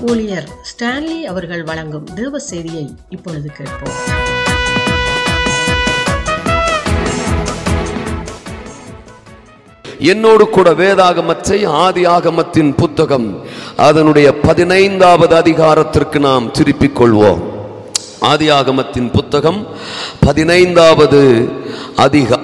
ஊழியர் ஸ்டான்லி அவர்கள் வழங்கும் தேவ செய்தியை இப்பொழுது கேட்போம் என்னோடு கூட வேதாகமத்தை ஆதி ஆகமத்தின் புத்தகம் அதனுடைய பதினைந்தாவது அதிகாரத்திற்கு நாம் திருப்பிக் கொள்வோம் ஆதி ஆகமத்தின் புத்தகம் பதினைந்தாவது அதிகா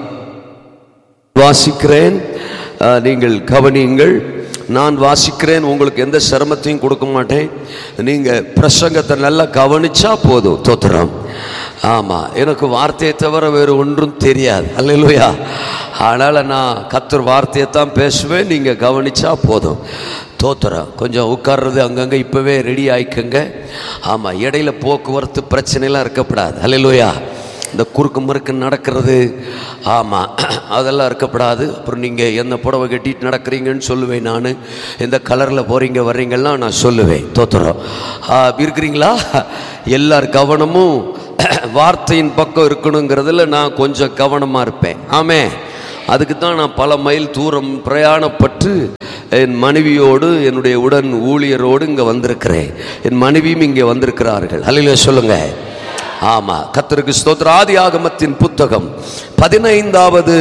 வாசிக்கிறேன் அஹ், நீங்கள் கவனியுங்கள் நான் வாசிக்கிறேன் உங்களுக்கு எந்த சிரமத்தையும் கொடுக்க மாட்டேன் நீங்க பிரசங்கத்தை நல்லா கவனிச்சா போதும் தோத்துறோம் ஆமா எனக்கு வார்த்தையை தவிர வேறு ஒன்றும் தெரியாது அல்லையா அதனால நான் கத்தர் வார்த்தையை தான் பேசுவேன் நீங்க கவனிச்சா போதும் தோத்துறோம் கொஞ்சம் உட்கார்றது அங்கங்கே இப்போவே ரெடி ஆயிக்கங்க ஆமாம் இடையில போக்குவரத்து பிரச்சனைலாம் இருக்கப்படாது அல்லையா இந்த குறுக்கு மறுக்கு நடக்கிறது ஆமாம் அதெல்லாம் இருக்கப்படாது அப்புறம் நீங்கள் என்ன புடவை கட்டிட்டு நடக்கிறீங்கன்னு சொல்லுவேன் நான் எந்த கலரில் போகிறீங்க வர்றீங்கலாம் நான் சொல்லுவேன் தோத்துறோம் ஆ, இருக்கிறீங்களா எல்லார் கவனமும் வார்த்தையின் பக்கம் இருக்கணுங்கிறதுல நான் கொஞ்சம் கவனமாக இருப்பேன் ஆமே அதுக்கு தான் நான் பல மைல் தூரம் பிரயாணப்பட்டு என் மனைவியோடு என்னுடைய உடன் ஊழியரோடு இங்கே வந்திருக்கிறேன் என் மனைவியும் இங்கே வந்திருக்கிறார்கள் அல்லையா சொல்லுங்கள் ஆமா கத்தருக்கு ஸ்தோத்திர ஆதி ஆகமத்தின் புத்தகம் பதினைந்தாவது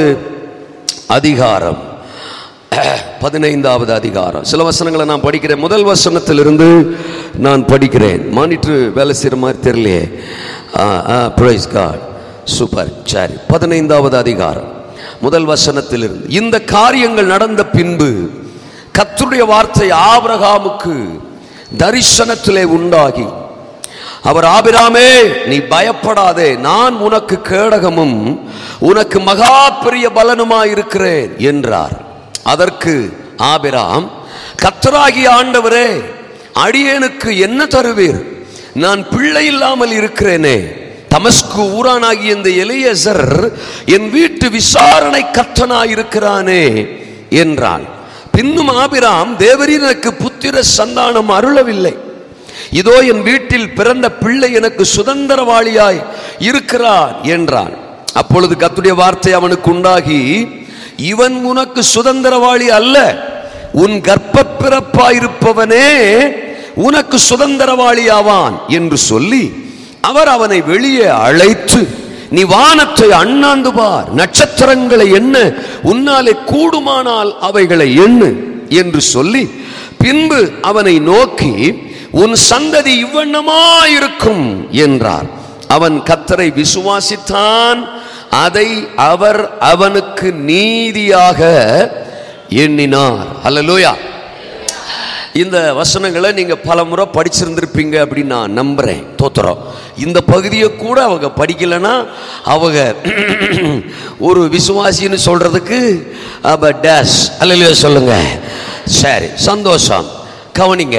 அதிகாரம் பதினைந்தாவது அதிகாரம் சில வசனங்களை நான் படிக்கிறேன் முதல் வசனத்திலிருந்து நான் படிக்கிறேன் மானிட்டர் வேலை செய்கிற மாதிரி தெரியலையே ப்ரைஸ் காட் சூப்பர் சரி பதினைந்தாவது அதிகாரம் முதல் வசனத்திலிருந்து இந்த காரியங்கள் நடந்த பின்பு கர்த்தருடைய வார்த்தை ஆபிரகாமுக்கு தரிசனத்திலே உண்டாகி அவர் ஆபிராமே நீ பயப்படாதே நான் உனக்கு கேடகமும் உனக்கு மகா பெரிய பலனுமாயிருக்கிறேன் என்றார் அதற்கு ஆபிராம் கத்தராகிய ஆண்டவரே அடியேனுக்கு என்ன தருவீர் நான் பிள்ளை இல்லாமல் இருக்கிறேனே தமஸ்கு ஊரானாகிய இந்த எலியசர் என் வீட்டு விசாரணை கத்தனாயிருக்கிறானே என்றான் பின்னும் ஆபிராம் தேவரீர் எனக்கு புத்திர சந்தானம் அருளவில்லை இதோ என் வீட்டில் பிறந்த பிள்ளை எனக்கு சுதந்திரவாளியாய் இருக்கிறான் என்றான் அப்பொழுது கத்துடைய வார்த்தை அவனுக்கு உண்டாகி இவன் உனக்கு சுதந்திரவாளி அல்ல உன் கர்ப்ப பிறப்பாயிருப்பவனே உனக்கு சுதந்திரவாளி ஆவான் என்று சொல்லி அவர் அவனை வெளியே அழைத்து நீ வானத்தை அண்ணாந்து பார் நட்சத்திரங்களை எண்ண உன்னாலே கூடுமானால் அவைகளை எண்ணு என்று சொல்லி பின்பு அவனை நோக்கி உன் சந்ததி இவ்வண்ணமாயிருக்கும் என்றார் அவன் கத்தரை விசுவாசித்தான் அதை அவர் அவனுக்கு நீதியாக எண்ணினார் அல்லேலூயா இந்த வசனங்களை நீங்க பல முறை படிச்சிருந்திருப்பீங்க அப்படின்னு நான் நம்புறேன் தோத்துறோம் இந்த பகுதியை கூட அவங்க படிக்கலைன்னா அவங்க ஒரு விசுவாசின்னு சொல்றதுக்கு அப்ப டேஷ் அல்லையா சொல்லுங்க சரி சந்தோஷம் கவனிங்க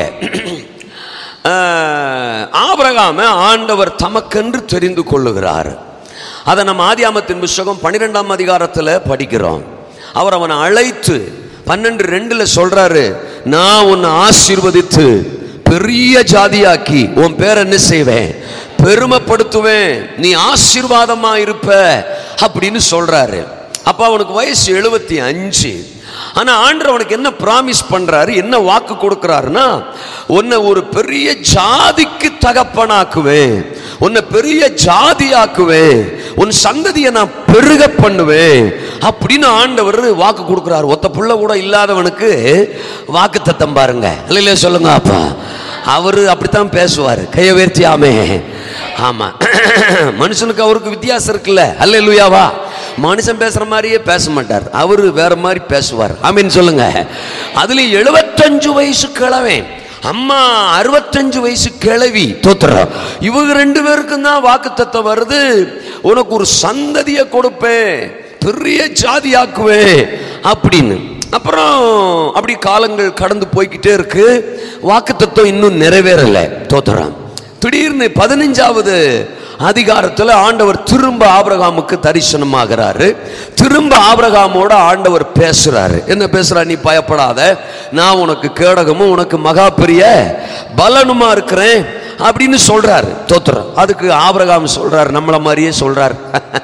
ஆஹ், ஆபிரகாம ஆண்டவர் தமக்கென்று தெரிந்து கொள்ளுகிறார் அதை நம்ம ஆதியாமத்தின் புஸ்தகம் பன்னிரெண்டாம் அதிகாரத்தில் படிக்கிறோம் அவர் அவனை அழைத்து பன்னெண்டு ரெண்டுல சொல்றாரு நான் உன்னை ஆசீர்வதித்து பெரிய ஜாதியாக்கி உன் பேர் என்ன செய்வேன் பெருமைப்படுத்துவேன் நீ ஆசீர்வாதமா இருப்ப அப்படின்னு சொல்றாரு அப்ப அவனுக்கு வயசு எழுபத்தி அஞ்சு ஆனா ஆண்டவர் அவனுக்கு என்ன பிராமிஸ் பண்றாரு என்ன வாக்கு கொடுக்கிறாருன்னா உன்னை ஒரு பெரிய ஜாதிக்கு தகப்பனாக்குவேன் உன்னை பெரிய ஜாதியாக்குவேன் உன் சந்ததியை நான் பெருக பண்ணுவேன் அப்படின்னு ஆண்டவர் வாக்கு கொடுக்கிறார் ஒத்த புள்ள கூட இல்லாதவனுக்கு வாக்கு தத்தம் பாருங்க இல்லையா சொல்லுங்க அப்பா அவரு அப்படித்தான் பேசுவார் கையை உயர்த்தி ஆமே ஆமா மனுஷனுக்கு அவருக்கு வித்தியாசம் இருக்குல்ல அல்ல மனுஷன் பேசுற மாதிரியே பேச மாட்டார் அவரு வேற மாதிரி பேசுவார் ஆமீன் சொல்லுங்க அதுல எழுபத்தஞ்சு வயசு கிழவன் அம்மா அறுபத்தஞ்சு வயசு கிழவி தோத்துறோம் இவங்க ரெண்டு பேருக்கும் தான் வாக்கு வருது உனக்கு ஒரு சந்ததியை கொடுப்பேன் பெரிய ஜாதியாக்குவேன் அப்படின்னு அப்புறம் அப்படி காலங்கள் கடந்து போய்கிட்டே இருக்கு வாக்கு இன்னும் நிறைவேறல தோத்துறான் திடீர்னு பதினஞ்சாவது அதிகாரத்தில் ஆண்டவர் திரும்ப ஆபிரகாமுக்கு தரிசனமாகிறாரு திரும்ப ஆபிரகாமோட ஆண்டவர் பேசுறாரு என்ன பேசுறா நீ பயப்படாத நான் உனக்கு கேடகமும் உனக்கு மகா பெரிய பலனுமா இருக்கிறேன் அப்படின்னு சொல்றாரு தோத்துறோம் அதுக்கு ஆபிரகாம் சொல்றாரு நம்மள மாதிரியே சொல்றாரு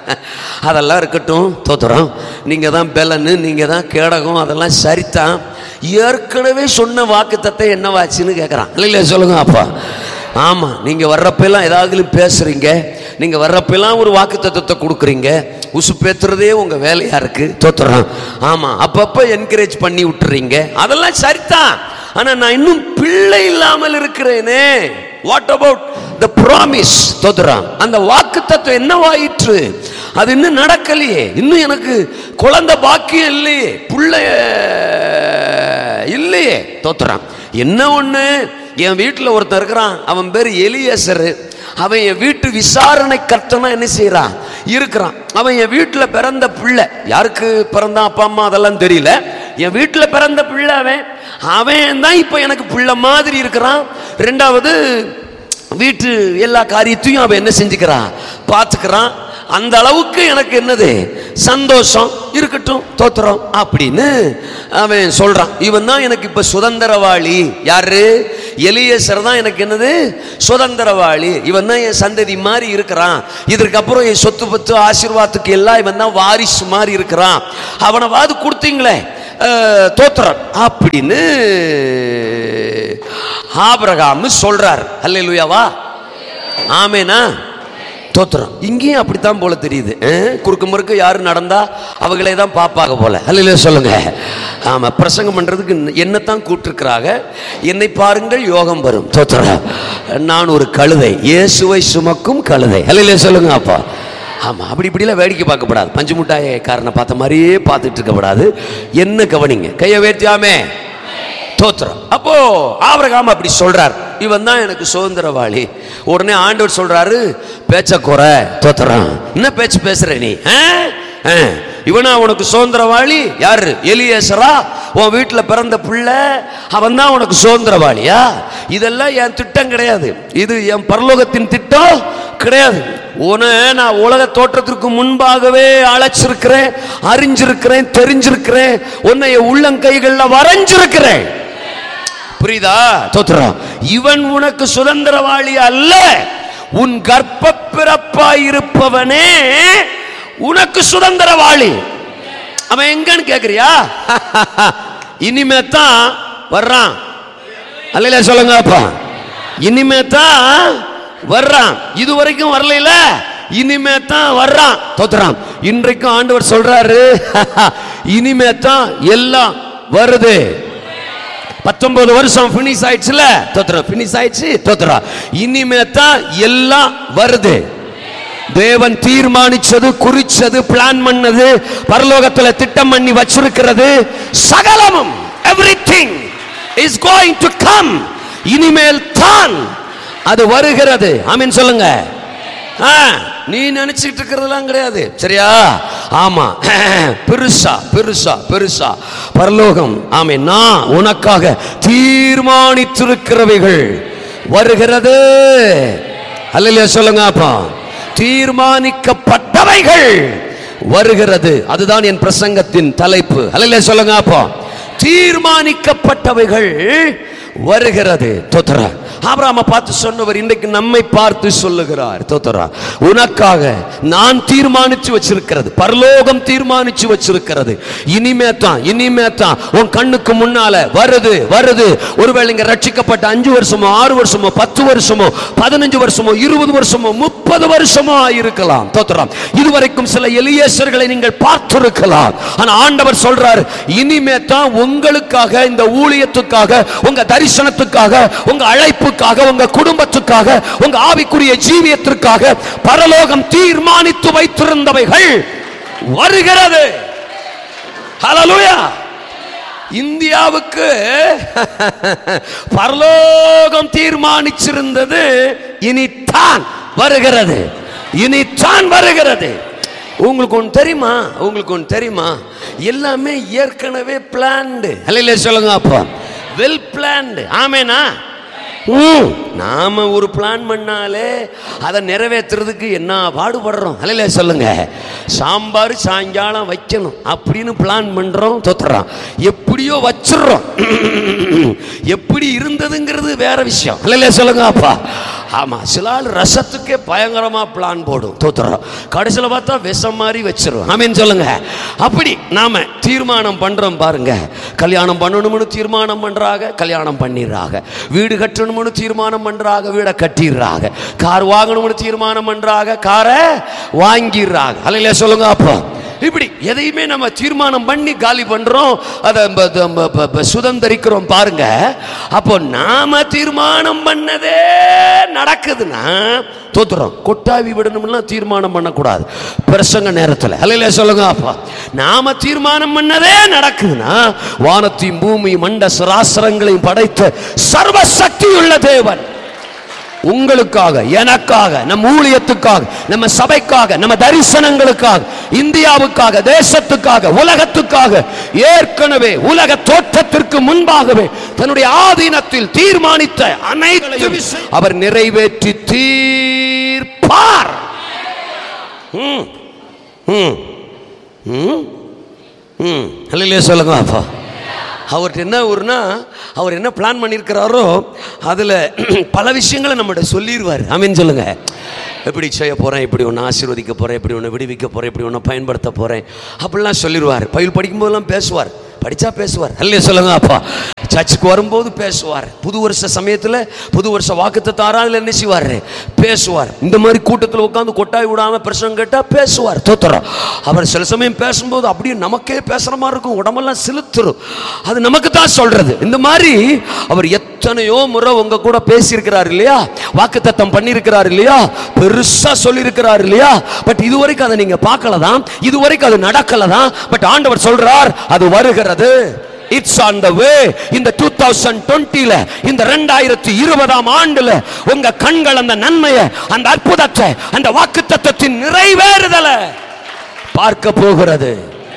அதெல்லாம் இருக்கட்டும் தோத்துறோம் நீங்க தான் பெலனு நீங்க தான் கேடகம் அதெல்லாம் சரிதான் ஏற்கனவே சொன்ன வாக்குத்தத்தை என்னவாச்சுன்னு கேட்குறான் இல்லையா சொல்லுங்க அப்பா ஆமாம் நீங்கள் வர்றப்பெல்லாம் ஏதாவது பேசுகிறீங்க நீங்கள் வர்றப்பெல்லாம் ஒரு வாக்கு தத்துவத்தை கொடுக்குறீங்க உசு பேத்துறதே உங்கள் வேலையாக இருக்குது தோத்துறோம் ஆமாம் அப்பப்போ என்கரேஜ் பண்ணி விட்டுறீங்க அதெல்லாம் சரிதான் ஆனால் நான் இன்னும் பிள்ளை இல்லாமல் இருக்கிறேனே வாட் அபவுட் த ப்ராமிஸ் தோத்துறான் அந்த வாக்கு தத்துவம் என்னவாயிற்று அது இன்னும் நடக்கலையே இன்னும் எனக்கு குழந்தை பாக்கியம் இல்லையே பிள்ளை இல்லையே தோத்துறான் என்ன ஒண்ணு என் வீட்டில் ஒருத்தன் இருக்கிறான் அவன் பேர் எலியசரு அவன் என் வீட்டு விசாரணை கர்த்தனா என்ன செய்யறான் இருக்கிறான் அவன் என் வீட்டில் பிறந்த பிள்ளை யாருக்கு பிறந்தான் அப்பா அம்மா அதெல்லாம் தெரியல என் வீட்டில் பிறந்த பிள்ளை அவன் அவன் தான் இப்போ எனக்கு பிள்ளை மாதிரி இருக்கிறான் ரெண்டாவது வீட்டு எல்லா காரியத்தையும் அவன் என்ன செஞ்சுக்கிறான் பார்த்துக்கிறான் அந்த அளவுக்கு எனக்கு என்னது சந்தோஷம் இருக்கட்டும் தோத்துறோம் அப்படின்னு அவன் சொல்றான் இவன் தான் எனக்கு இப்ப சுதந்திரவாளி யாரு எலியேசர் தான் எனக்கு என்னது சுதந்திரவாளி இவன் தான் என் சந்ததி மாதிரி இருக்கிறான் இதற்கப்புறம் என் சொத்து பத்து ஆசீர்வாதத்துக்கு எல்லாம் இவன் தான் வாரிசு மாதிரி இருக்கிறான் அவனை வாது கொடுத்தீங்களே அஹ், தோத்துறான் அப்படின்னு ஆபிரகாம் சொல்றார் அல்லேலூயாவா ஆமேனா தோத்துறோம் இங்கேயும் அப்படித்தான் போல தெரியுது அஹ், குறுக்கு முறுக்கு யாரு நடந்தா அவங்களே தான் பாப்பாக போல அல்ல சொல்லுங்க ஆமா பிரசங்கம் பண்றதுக்கு என்னத்தான் கூப்பிட்டுருக்கிறாங்க என்னை பாருங்கள் யோகம் வரும் தோத்துறோம் நான் ஒரு கழுதை இயேசுவை சுமக்கும் கழுதை அல்ல சொல்லுங்க அப்பா ஆமா அப்படி இப்படிலாம் வேடிக்கை பார்க்கப்படாது பஞ்சு முட்டாயக்காரனை பார்த்த மாதிரியே பார்த்துட்டு இருக்கக்கூடாது என்ன கவனிங்க கையை வேர்த்தியாமே தோத்திரம் அப்போ ஆபிரகாம் அப்படி சொல்றார் இவன் தான் எனக்கு சுதந்திரவாளி உடனே ஆண்டவர் சொல்றாரு பேச்ச குறை தோத்துறான் என்ன பேச்சு பேசுற நீ ஆ? ஆ. இவனா உனக்கு சுதந்திரவாளி யாரு எலியேசரா உன் வீட்டில் பிறந்த பிள்ளை அவன் தான் உனக்கு சுதந்திரவாளியா இதெல்லாம் என் திட்டம் கிடையாது இது என் பரலோகத்தின் திட்டம் கிடையாது உன நான் உலக தோற்றத்திற்கு முன்பாகவே அழைச்சிருக்கிறேன் அறிஞ்சிருக்கிறேன் தெரிஞ்சிருக்கிறேன் உன்னை என் உள்ளங்கைகளில் வரைஞ்சிருக்கிறேன் புரியுதா தோத்துறோம் இவன் உனக்கு சுதந்திரவாளி அல்ல உன் கர்ப்ப பிறப்பாய் இருப்பவனே உனக்கு சுதந்திரவாளி அவன் எங்கன்னு கேக்குறியா இனிமே தான் வர்றான் அல்லையில சொல்லுங்க அப்பா இனிமே தான் வர்றான் இது வரைக்கும் வரல இனிமே தான் வர்றான் தோத்துறான் இன்றைக்கும் ஆண்டவர் சொல்றாரு இனிமே தான் எல்லாம் வருது பத்தொன்பது வருஷம் பினிஷ் ஆயிடுச்சுல தோத்துறா பினிஷ் ஆயிடுச்சு தோத்துறா இனிமே தான் எல்லாம் வருது தேவன் தீர்மானிச்சது குறிச்சது பிளான் பண்ணது பரலோகத்துல திட்டம் பண்ணி வச்சிருக்கிறது சகலமும் everything is going to come இனிமேல் தான் அது வருகிறது ஆமீன் சொல்லுங்க ஆ, நீ நினைச்சிட்டு இருக்கிறதெல்லாம் கிடையாது சரியா ஆமா பெருசா பெருசா பெருசா பரலோகம் ஆமே நான் உனக்காக தீர்மானித்திருக்கிறவைகள் வருகிறது அல்லையா சொல்லுங்க அப்பா தீர்மானிக்கப்பட்டவைகள் வருகிறது அதுதான் என் பிரசங்கத்தின் தலைப்பு அல்லையா சொல்லுங்க அப்பா தீர்மானிக்கப்பட்டவைகள் வருகிறது தோத்தரா ஆபிரகாம பார்த்து சொன்னவர் இன்றைக்கு நம்மை பார்த்து சொல்லுகிறார் தோத்தரா உனக்காக நான் தீர்மானிச்சு வச்சிருக்கிறது பரலோகம் தீர்மானிச்சு வச்சிருக்கிறது இனிமே தான் இனிமே தான் உன் கண்ணுக்கு முன்னால வருது வருது ஒருவேளை இங்க ரட்சிக்கப்பட்ட அஞ்சு வருஷமோ ஆறு வருஷமோ பத்து வருஷமோ பதினஞ்சு வருஷமோ இருபது வருஷமோ முப்பது வருஷமோ இருக்கலாம் தோத்துறாம் இதுவரைக்கும் சில எலியேசர்களை நீங்கள் பார்த்திருக்கலாம் ஆனா ஆண்டவர் சொல்றார் இனிமே தான் உங்களுக்காக இந்த ஊழியத்துக்காக உங்க தரிசனத்துக்காக உங்க அழைப்புக்காக உங்க குடும்பத்துக்காக உங்க ஆவிக்குரிய ஜீவியத்திற்காக பரலோகம் தீர்மானித்து வைத்திருந்தவைகள் வருகிறது ஹalleluya இந்தியாவுக்கு பரலோகம் தீர்மானிச்சிருந்தது இனித்தான் வருகிறது இனித்தான் வருகிறது உங்களுக்கு ஒன்று தெரியுமா உங்களுக்கு ஒன்று தெரியுமா எல்லாமே ஏற்கனவே பிளான்டு அல்ல சொல்லுங்க அப்போ வெல் பிளான்டு ஆமேனா ம், நாம ஒரு பிளான் பண்ணாலே அதை நிறைவேற்றுறதுக்கு என்ன பாடுபடுறோம் அல்ல சொல்லுங்க சாம்பார் சாயங்காலம் வைக்கணும் அப்படின்னு பிளான் பண்றோம் தொத்துறோம் எப்படியோ வச்சிடுறோம் எப்படி இருந்ததுங்கிறது வேற விஷயம் அல்ல சொல்லுங்க அப்பா ஆமா சில ஆள் ரசத்துக்கே பயங்கரமா பிளான் போடும் தோத்துறோம் கடைசியில் பார்த்தா விஷம் மாதிரி வச்சிரும் ஆமீன் சொல்லுங்க அப்படி நாம தீர்மானம் பண்றோம் பாருங்க கல்யாணம் பண்ணணும்னு தீர்மானம் பண்றாங்க கல்யாணம் பண்ணிடுறாங்க வீடு கட்டணும்னு தீர்மானம் பண்றாங்க வீடை கட்டிடுறாங்க கார் வாங்கணும்னு தீர்மானம் பண்றாங்க காரை வாங்கிடுறாங்க அல்லையா சொல்லுங்க அப்போ இப்படி எதையுமே நம்ம தீர்மானம் பண்ணி காலி பண்றோம் அதை ப- ப- ப- ப- ப- சுதந்திரிக்கிறோம் பாருங்க அப்போ நாம தீர்மானம் பண்ணதே நடக்குதுன்னா தோத்துறோம் கொட்டாவி விடணும்னா தீர்மானம் பண்ணக்கூடாது பிரசங்க நேரத்தில் அல்லையில சொல்லுங்க அப்பா நாம தீர்மானம் பண்ணதே நடக்குதுன்னா வானத்தையும் பூமி மண்ட சராசரங்களையும் படைத்த சர்வசக்தி உள்ள தேவன் உங்களுக்காக எனக்காக நம்ம ஊழியத்துக்காக நம்ம சபைக்காக நம்ம தரிசனங்களுக்காக இந்தியாவுக்காக தேசத்துக்காக உலகத்துக்காக ஏற்கனவே உலக தோற்றத்திற்கு முன்பாகவே தன்னுடைய ஆதீனத்தில் தீர்மானித்த அனைத்து விஷயம் அவர் நிறைவேற்றி தீர்ப்பார் ம் ம் ம் ம் அல்லையே சொல்லுங்க அப்பா அவர்கிட்ட என்ன ஒருனா அவர் என்ன பிளான் பண்ணியிருக்கிறாரோ அதில் பல விஷயங்களை நம்மகிட்ட சொல்லிடுவார் ஆமீன் சொல்லுங்க எப்படி செய்ய போகிறேன் இப்படி ஒன்று ஆசீர்வதிக்க போகிறேன் இப்படி ஒன்று விடுவிக்க போகிறேன் இப்படி ஒன்று பயன்படுத்த போகிறேன் அப்படிலாம் சொல்லிடுவார் பயில் படிக்கும்போதெல்லாம் பேசுவார் படித்தா பேசுவார் அல்லையே சொல்லுங்க அப்பா சர்ச்சுக்கு வரும்போது பேசுவார் புது வருஷ சமயத்தில் புது வருஷ வாக்குத்த தாராதில் என்ன செய்வார் பேசுவார் இந்த மாதிரி கூட்டத்தில் உட்காந்து கொட்டாய் விடாம பிரசங்கம் கேட்டால் பேசுவார் தோத்துறோம் அவர் சில சமயம் பேசும்போது அப்படியே நமக்கே பேசுகிற மாதிரி இருக்கும் உடம்பெல்லாம் சிலுத்துரும் அது நமக்கு தான் சொல்றது இந்த மாதிரி அவர் எத்தனையோ முறை உங்க கூட பேசியிருக்கிறார் இல்லையா வாக்குத்தத்தம் பண்ணியிருக்கிறார் இல்லையா பெருசா சொல்லியிருக்கிறார் இல்லையா பட் இதுவரைக்கும் அதை நீங்க பார்க்கல தான் இதுவரைக்கும் அது நடக்கல தான் பட் ஆண்டவர் சொல்றார் அது வருகிறது இட்ஸ் ஆன் த வே இந்த டூ தௌசண்ட் டுவெண்ட்டில இந்த ரெண்டாயிரத்தி இருபதாம் ஆண்டுல உங்க கண்கள் அந்த நன்மையை அந்த அற்புதத்தை அந்த வாக்குத்தத்தத்தின் நிறைவேறுதலை பார்க்க போகிறது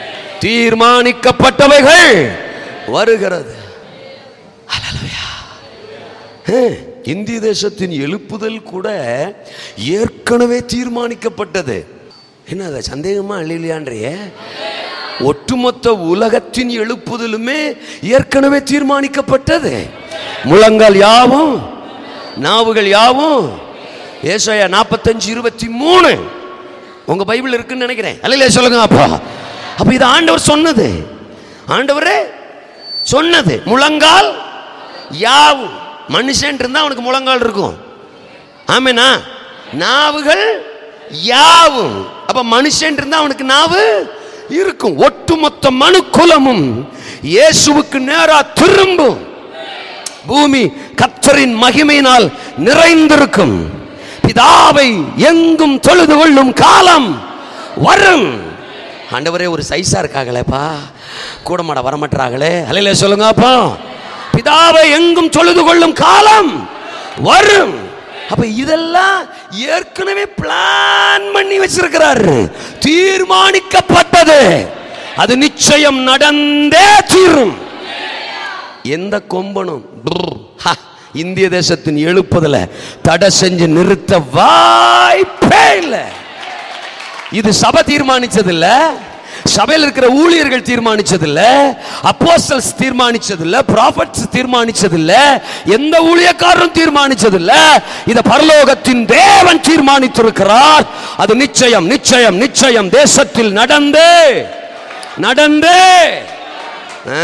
தீர்மானிக்கப்பட்டவைகள் வருகிறது ஹalleluya. ஹே, இந்திய தேசத்தின் எழுப்புதல் கூட ஏற்கனவே தீர்மானிக்கப்பட்டது என்ன அதை சந்தேகமா இல்லையான்றியே ஒட்டுமொத்த உலகத்தின் எழுப்புதலுமே ஏற்கனவே தீர்மானிக்கப்பட்டது முழங்கால் யாவும் நாவுகள் யாவும் ஏசாயா நாற்பத்தஞ்சு இருபத்தி மூணு உங்க பைபிள் இருக்குன்னு நினைக்கிறேன் அல்லையா சொல்லுங்க அப்பா அப்ப இது ஆண்டவர் சொன்னது ஆண்டவரே சொன்னது முழங்கால் யாவும் மனுஷன் இருந்தா அவனுக்கு முழங்கால் இருக்கும் ஆமேனா நாவுகள் யாவும் அப்ப மனுஷன் இருந்தா அவனுக்கு நாவு இருக்கும் ஒட்டுமொத்த மனு குலமும் இயேசுவுக்கு நேரா திரும்பும் பூமி கத்தரின் மகிமையினால் நிறைந்திருக்கும் பிதாவை எங்கும் தொழுது கொள்ளும் காலம் வரும் ஆண்டவரே ஒரு சைஸா இருக்காங்களேப்பா கூட மாட வரமாட்டாங்களே அலையில சொல்லுங்கப்பா பிதாவை எங்கும் தொழுது கொள்ளும் காலம் வரும் அப்ப இதெல்லாம் ஏற்கனவே பிளான் பண்ணி வச்சிருக்கிறாரு தீர்மானிக்கப்பட்டது அது நிச்சயம் நடந்தே தீரும் எந்த கொம்பனும் brr, ஹ, இந்திய தேசத்தின் எழுப்புதல தடை செஞ்சு நிறுத்த வாய்ப்பே இல்லை இது சபை தீர்மானிச்சது இல்ல சபையில் இருக்கிற ஊழியர்கள் தீர்மானிச்சது இல்ல அப்போஸ்தலஸ் தீர்மானிச்சது இல்ல ப்ராஃபட்ஸ் தீர்மானிச்சது இல்ல எந்த ஊழியக்காரரும் தீர்மானிச்சது இல்ல இத பரலோகத்தின் தேவன் தீர்மானித்திருக்கிறார் அது நிச்சயம் நிச்சயம் நிச்சயம் தேசத்தில் நடந்து நடந்து ஆ,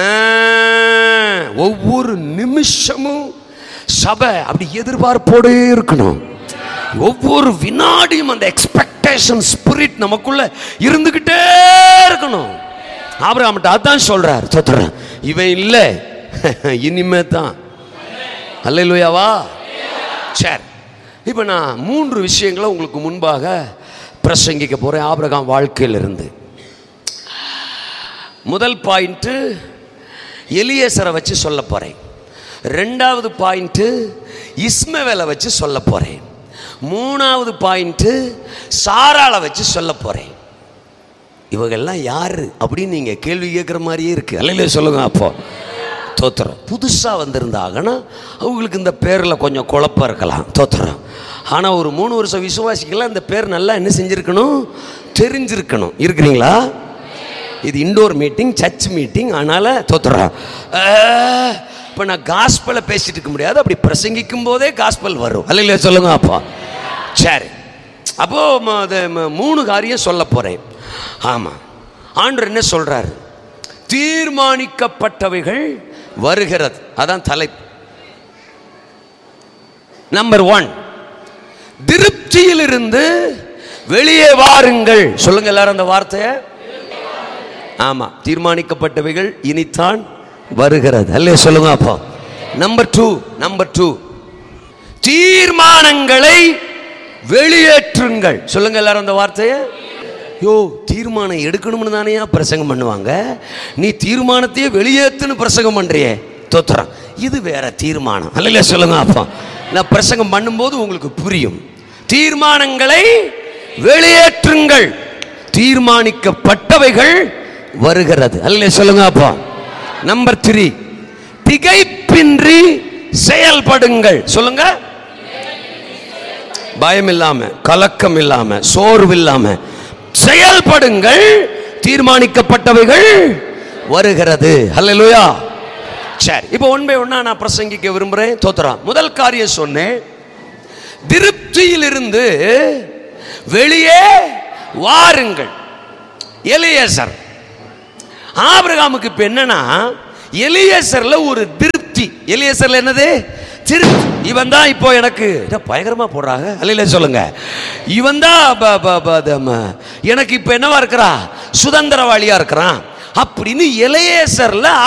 ஒவ்வொரு நிமிஷமும் சபை அப்படி எதிர்பார்ப்போடே இருக்கணும் ஒவ்வொரு வினாடியும் அந்த எக்ஸ்பெக்டேஷன் ஸ்பிரிட் நமக்குள்ள இருந்துகிட்டே இருக்கணும் ஆபிரகாம்கிட்ட அதான் சொல்றார் சொத்துறேன் இவன் இல்லை இனிமே தான் அல்லையாவா சரி இப்போ நான் மூன்று விஷயங்களை உங்களுக்கு முன்பாக பிரசங்கிக்க போறேன் ஆபிரகாம் வாழ்க்கையிலிருந்து முதல் பாயிண்ட்டு எலியேசரை வச்சு சொல்ல போறேன் ரெண்டாவது பாயிண்ட்டு இஸ்மவேலை வச்சு சொல்ல போறேன் மூணாவது பாயிண்ட்டு சாராளை வச்சு சொல்ல போறேன் இவங்கெல்லாம் யாரு அப்படின்னு நீங்க கேள்வி கேட்குற மாதிரியே இருக்கு அல்லையில சொல்லுங்க அப்போ தோத்திரம் புதுசாக வந்திருந்தாங்கன்னா அவங்களுக்கு இந்த பேரில் கொஞ்சம் குழப்பம் இருக்கலாம் தோத்திரம் ஆனால் ஒரு மூணு வருஷம் விசுவாசிக்கெல்லாம் இந்த பேர் நல்லா என்ன செஞ்சுருக்கணும் தெரிஞ்சிருக்கணும் இருக்கிறீங்களா இது இண்டோர் மீட்டிங் சர்ச் மீட்டிங் அதனால் தோத்துறோம் இப்போ நான் காஸ்பலை பேசிட்டு இருக்க முடியாது அப்படி பிரசங்கிக்கும் போதே காஸ்பல் வரும் அல்லையா சொல்லுங்க அப்பா சரி அப்போ ம- அது ம- மூணு காரியம் சொல்ல போறேன் ஆமாம் ஆண்டவர் என்ன சொல்றாரு தீர்மானிக்கப்பட்டவைகள் வருகிறது அதான் தலைப்பு நம்பர் ஒன் திருப்தியிலிருந்து வெளியே வாருங்கள் சொல்லுங்க எல்லாரும் அந்த வார்த்தையை ஆமா தீர்மானிக்கப்பட்டவைகள் இனித்தான் வருகிறது அல்லே சொல்லுங்க அப்போ நம்பர் டூ நம்பர் டூ தீர்மானங்களை வெளியேற்றுங்கள் சொல்லுங்க எல்லாரும் அந்த வார்த்தையை யோ தீர்மானம் எடுக்கணும்னு தானேயா பிரசங்கம் பண்ணுவாங்க நீ தீர்மானத்தையே வெளியேற்றுன்னு பிரசங்கம் பண்றியே தோத்துறான் இது வேற தீர்மானம் அல்ல சொல்லுங்க அப்பா நான் பிரசங்கம் பண்ணும்போது உங்களுக்கு புரியும் தீர்மானங்களை வெளியேற்றுங்கள் தீர்மானிக்கப்பட்டவைகள் வருகிறது அல்ல சொல்லுங்க அப்பா நம்பர் த்ரீ திகைப்பின்றி செயல்படுங்கள் சொல்லுங்க பயம் இல்லாம கலக்கம் இல்லாம சோர்வு இல்லாம செயல்படுங்கள் தீர்மானிக்கப்பட்டவைகள் வருகிறது அல்லேலூயா சரி இப்போ ஒன் பை ஒன்னா நான் பிரசங்கிக்க விரும்புறேன் தோத்துறா முதல் காரியம் சொன்னேன் திருப்தியிலிருந்து வெளியே வாருங்கள் எலியேசர் ஆபிரகாமுக்கு இப்ப என்னன்னா எலியேசர்ல ஒரு திருப்தி எலியேசர்ல என்னது திருப்தி இவன் தான் இப்போ எனக்கு இதை பயங்கரமா போடுறாங்க அல்ல சொல்லுங்க இவன் தான் ப- ப- ப- த- ம- எனக்கு இப்போ என்னவா இருக்கிறா சுதந்திரவாளியா இருக்கிறான் அப்படின்னு எலியேசர்ல